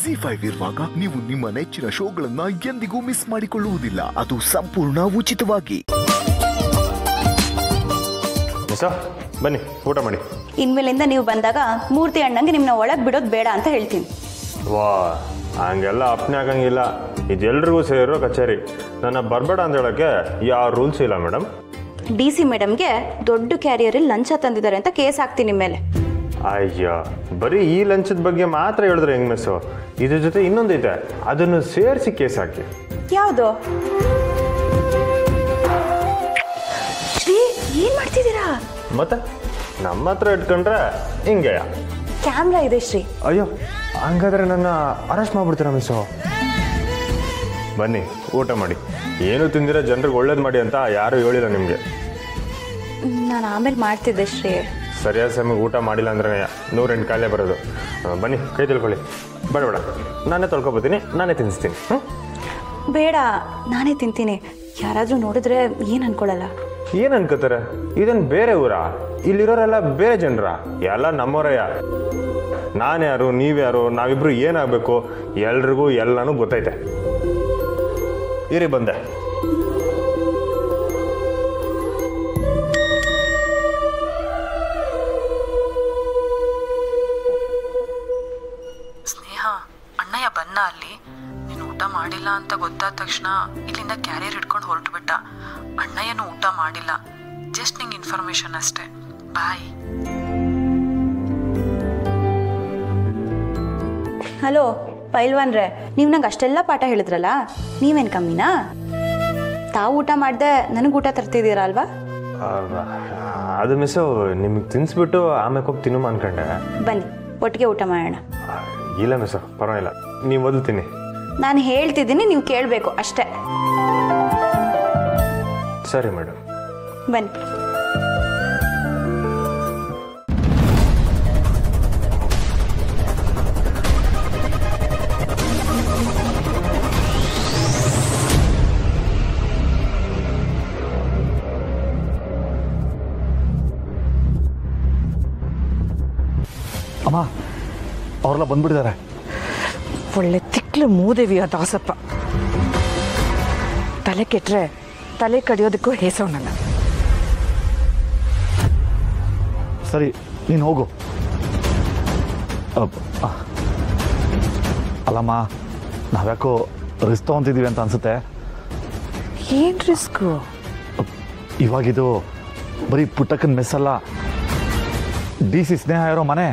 G five ಇರುವಾಗ ನೀವು ನಿಮ್ಮ ನೆಚ್ಚಿನ ಶೋಗಳನ್ನ ಎಂದಿಗೂ ಮಿಸ್ ಮಾಡಿಕೊಳ್ಳುವುದಿಲ್ಲ ಅದು ಸಂಪೂರ್ಣ ಉಚಿತವಾಗಿ ಮಿಸ ಬನ್ನಿ ಊಟ ಮಾಡಿ ಇನ್ಮೇಲಿಂದ ನೀವು ಬಂದಾಗ ಮೂರ್ತಿ ಅಣ್ಣಂಗೆ ನಿಮ್ಮನ್ನ ಒಳಗೆ ಬಿಡೋದು ಬೇಡ ಅಂತ ಹೇಳ್ತೀನಿ ವಾ ಹಂಗೆಲ್ಲ ಅಪ್ನೆ ಆಗಂಗಿಲ್ಲ ಇದೆಲ್ರಿಗೂ ಸೇರೋ ಕಚೇರಿ ನನ್ನ ಬರಬೇಡ ಅಂತ ಹೇಳೋಕ್ಕೆ ಯಾವ ರೂಲ್ಸ್ ಇಲ್ಲ ಮೇಡಮ್ ಡಿ ಸಿ ಮೇಡಮ್ಗೆ ದೊಡ್ಡ ಕ್ಯಾರಿಯರಲ್ಲಿ ಲಂಚ ತಂದಿದ್ದಾರೆ ಅಂತ ಕೇಸ್ ಹಾಕ್ತೀನಿ ನಿಮ್ಮ ಮೇಲೆ ಅಯ್ಯೋ ಬರೀ ಈ ಲಂಚದ ಬಗ್ಗೆ ಮಾತ್ರ ಹೇಳಿದ್ರೆ ಹೆಂಗ್ ಮಿಸ್ಸು ಇದ್ರ ಜೊತೆ ಇನ್ನೊಂದೈತೆ ಅದನ್ನು ಸೇರಿಸಿ ಕೇಸ್ ಹಾಕಿ ಯಾವುದು ಶ್ರೀ ಏನ್ ಮಾಡ್ತಿದ್ದೀರಾ ಮತ್ತೆ ನಮ್ಮ ಹತ್ರ ಇಟ್ಕೊಂಡ್ರೆ ಹಿಂಗೆ ಕ್ಯಾಮ್ರಾ ಇದೆ ಶ್ರೀ ಅಯ್ಯೋ ಹಂಗಾದ್ರೆ ನನ್ನ ಅರೆಸ್ಟ್ ಮಾಡ್ಬಿಡ್ತೀರಾ ಮಿಸ್ಸು ಬನ್ನಿ ಊಟ ಮಾಡಿ ಏನು ತಿಂದಿರ ಜನರಿಗೆ ಒಳ್ಳೇದು ಮಾಡಿ ಅಂತ ಯಾರು ಹೇಳಿಲ್ಲ ನಿಮಗೆ ನಾನು ಆಮೇಲೆ ಮಾಡ್ತಿದ್ದೆ ಶ್ರೀ ಸರಿಯಾದ ಸಮಯಕ್ಕೆ ಊಟ ಮಾಡಿಲ್ಲ ಅಂದ್ರೆ ನೂರೆಂಟು ಕಾಯಿಲೆ ಬರೋದು ಆ, ಬನ್ನಿ ಕೈ ತಿಳ್ಕೊಳ್ಳಿ ಬೇಡ ಬೇಡ ನಾನೇ ತೊಳ್ಕೊಬೋತೀನಿ ನಾನೇ ತಿನ್ನಿಸ್ತೀನಿ ಹ್ಞೂ ಬೇಡ ನಾನೇ ತಿಂತೀನಿ ಯಾರಾದರೂ ನೋಡಿದ್ರೆ ಏನು ಅನ್ಕೊಳ್ಳಲ್ಲ ಏನು ಅನ್ಕೋತಾರೆ ಇದನ್ ಬೇರೆ ಊರ ಇಲ್ಲಿರೋರೆಲ್ಲ ಬೇರೆ ಜನರ ಎಲ್ಲ ನಮ್ಮವರಯ್ಯ ನಾನು ಯಾರು ನೀವ್ಯಾರು ನಾವಿಬ್ರು ಏನಾಗಬೇಕು ಎಲ್ರಿಗೂ ಎಲ್ಲನೂ ಗೊತ್ತೈತೆ ಇರಿ ಬಂದೆ ಸ್ನೇಹ ಅಣ್ಣಯ್ಯ ಬನ್ನ ಅಲ್ಲಿ ನೀನು ಊಟ ಮಾಡಿಲ್ಲ ಅಂತ ಗೊತ್ತಾದ ತಕ್ಷಣ ಇಲ್ಲಿಂದ ಕ್ಯಾರಿಯರ್ ಹಿಡ್ಕೊಂಡು ಹೊರಟುಬಿಟ್ಟ ಅಣ್ಣಯ್ಯನೂ ಊಟ ಮಾಡಿಲ್ಲ ಜಸ್ಟ್ ನಿಂಗೆ ಇನ್ಫಾರ್ಮೇಶನ್ ಅಷ್ಟೇ ಬಾಯ್ ಹಲೋ ಪೈಲ್ವಾನ್ರೆ ನೀವು ನಂಗೆ ಅಷ್ಟೆಲ್ಲ ಪಾಠ ಹೇಳಿದ್ರಲ್ಲ ನೀವೇನು ಕಮ್ಮಿನಾ ತಾವು ಊಟ ಮಾಡ್ದೆ ನನಗೆ ಊಟ ತರ್ತಿದ್ದೀರಾ ಅಲ್ವಾ ಆ, ಅದು ಮಿಸ್ಸು ನಿಮಗೆ ತಿನ್ಸ್ಬಿಟ್ಟು ಆಮೇಲೆ ಹೋಗಿ ತಿನ್ನು ಅನ್ಕೊಂಡೆ ಬನ್ನಿ ಒಟ್ಟಿಗೆ ಊಟ ಮಾಡೋಣ ಆ, ಇಲ್ಲ ಮಿಸ್ಸು ಪರವಾಗಿಲ್ಲ ನೀವು ಮೊದಲು ತಿನ್ನಿ ನಾನು ಹೇಳ್ತಿದ್ದೀನಿ ನೀವು ಕೇಳಬೇಕು ಅಷ್ಟೇ ಸರಿ ಮೇಡಮ್ ಬನ್ನಿ ಅಮ್ಮ ಅವರೆಲ್ಲ ಬಂದ್ಬಿಟ್ಟಿದ್ದಾರೆ ಒಳ್ಳೆ ತಿಕ್ಲು ಮೂದೇವಿ ಆ ದಾಸಪ್ಪ ತಲೆ ಕೆಟ್ರೆ ತಲೆ ಕಡಿಯೋದಕ್ಕೂ ಹೇಸವನಲ್ಲ ಸರಿ ನೀನು ಹೋಗು ಅಪ್, ಆ. ಅಲ್ಲಮ್ಮ ನಾವ್ಯಾಕೋ ರಿಸ್ಕ್ ತೊಗೊಂತಿದ್ದೀವಿ ಅಂತ ಅನ್ಸುತ್ತೆ ಏನ್ ರಿಸ್ಕು ಅಪ್, ಇವಾಗಿದು ಬರೀ ಪುಟ್ಟಕ್ಕನ ಮೆಸ್ ಅಲ್ಲ ಡಿ ಸಿ ಸ್ನೇಹ ಇರೋ ಮನೆ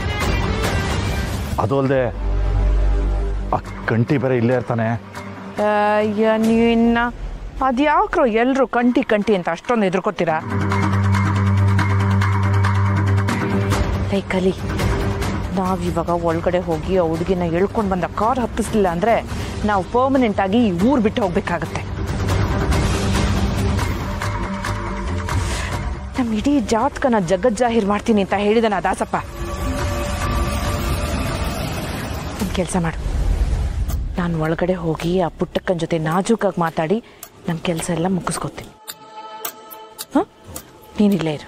ಅದು ಅಲ್ಲದೆ ಆ ಕಂಟಿ ಬೇರೆ ಇಲ್ಲೇ ಇರ್ತಾನೆ ಅಯ್ಯ ನಿನ್ನ ಅದ್ಯಾಕ್ರೋ ಎಲ್ರು ಕಂಟಿ ಕಂಟಿ ಅಂತ ಅಷ್ಟೊಂದು ಎದುರ್ಕೋತೀರಾ ಲೈ ಕಲಿ ನಾವಿವಾಗ ಒಳಗಡೆ ಹೋಗಿ ಆ ಹುಡುಗಿನ ಎಳ್ಕೊಂಡು ಬಂದ ಕಾರ್ ಹತ್ತಿಸ್ಲಿಲ್ಲ ಅಂದ್ರೆ ನಾವು ಪರ್ಮನೆಂಟ್ ಆಗಿ ಈ ಊರ್ ಬಿಟ್ಟು ಹೋಗ್ಬೇಕಾಗತ್ತೆ ನಮ್ಮ ಇಡೀ ಜಾತಕನ ಜಗಜ್ಜಾಹಿರ್ ಮಾಡ್ತೀನಿ ಅಂತ ಹೇಳಿದನ ದಾಸಪ್ಪ ಒಂದು ಕೆಲಸ ಮಾಡು ನಾನು ಒಳಗಡೆ ಹೋಗಿ ಆ ಪುಟ್ಟಕ್ಕನ ಜೊತೆ ನಾಜೂಕಾಗಿ ಮಾತಾಡಿ ನಮ್ಮ ಕೆಲಸ ಎಲ್ಲ ಮುಗಿಸ್ಕೊತೀನಿ ಹಾಂ ನೀನಿಲ್ಲೇ ಇರು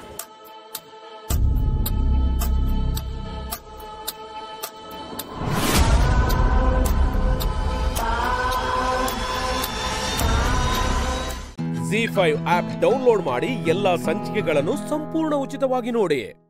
ಜಿ ಫೈವ್ ಆಪ್ ಡೌನ್ಲೋಡ್ ಮಾಡಿ ಎಲ್ಲಾ ಸಂಚಿಕೆಗಳನ್ನು ಸಂಪೂರ್ಣ ಉಚಿತವಾಗಿ ನೋಡಿ